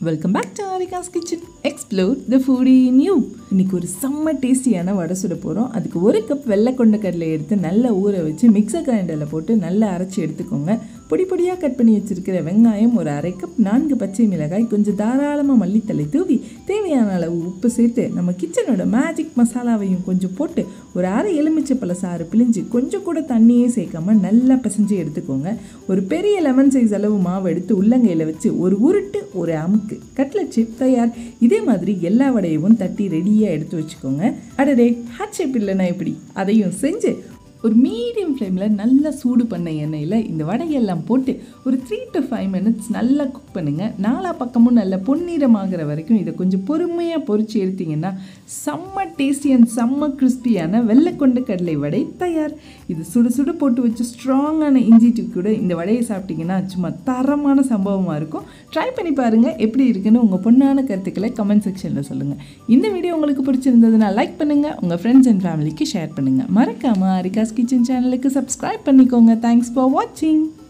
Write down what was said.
welcome back to Arika's kitchen explore the foodie new இன்னைக்கு ஒரு செம்ம டேஸ்டியான வடை சுட போகிறோம் அதுக்கு ஒரு கப் வெள்ளை கொண்ட கடலை எடுத்து நல்லா ஊற வச்சு மிக்சர் கிரைண்டரில் போட்டு நல்லா அரைச்சி எடுத்துக்கோங்க பொடி பொடியாக கட் பண்ணி வச்சிருக்கிற வெங்காயம் ஒரு அரை கப் நான்கு பச்சை மிளகாய் கொஞ்சம் தாராளமாக மல்லித்தலை தூவி தேவையான அளவு உப்பு சேர்த்து நம்ம கிச்சனோட மேஜிக் மசாலாவையும் கொஞ்சம் போட்டு ஒரு அரை எலுமிச்சை பழ சாறு பிழிஞ்சு கொஞ்சம் கூட தண்ணியே சேர்க்காம நல்லா பிசைஞ்சு எடுத்துக்கோங்க ஒரு பெரிய லெமன் சைஸ் அளவு மாவு எடுத்து உள்ளங்கையில் வச்சு ஒரு உருட்டு ஒரு அமுக்கு கட்லட் சிப் தயார் இதே மாதிரி எல்லா வடையவும் தட்டி ரெடியாக எடுத்து வச்சுக்கோங்க அடடே ஹாட் ஷேப் இல்லைன்னா எப்படி அதையும் செஞ்சு ஒரு மீடியம் ஃப்ளேமில் நல்லா சூடு பண்ண எண்ணெயில் இந்த வடையெல்லாம் போட்டு ஒரு த்ரீ டு ஃபைவ் மினிட்ஸ் நல்லா குக் பண்ணுங்கள் நாலா பக்கமும் நல்லா பொன்னிறமாகிற வரைக்கும் இதை கொஞ்சம் பொறுமையாக பொரிச்சு எடுத்தீங்கன்னா செம்ம டேஸ்டி அண்ட் செம்ம கிறிஸ்பியான வெள்ளை கொண்ட கடலை வடை தயார் இது சுடு சுடு போட்டு வச்சு ஸ்ட்ராங்கான இஞ்சி டீ கூட இந்த வடையை சாப்பிட்டீங்கன்னா சும்மா தரமான சம்பவமாக இருக்கும் ட்ரை பண்ணி பாருங்கள் எப்படி இருக்குன்னு உங்கள் பொண்ணான கருத்துக்களை கமெண்ட் செக்ஷனில் சொல்லுங்கள் இந்த வீடியோ உங்களுக்கு பிடிச்சிருந்ததுன்னா லைக் பண்ணுங்கள் உங்கள் ஃப்ரெண்ட்ஸ் அண்ட் ஃபேமிலிக்கு ஷேர் பண்ணுங்கள் மறக்காமல் அரிகாஸ் கிச்சன் சேனலுக்கு சப்ஸ்கிரைப் பண்ணிக்கோங்க தேங்க்ஸ் ஃபார் வாட்சிங்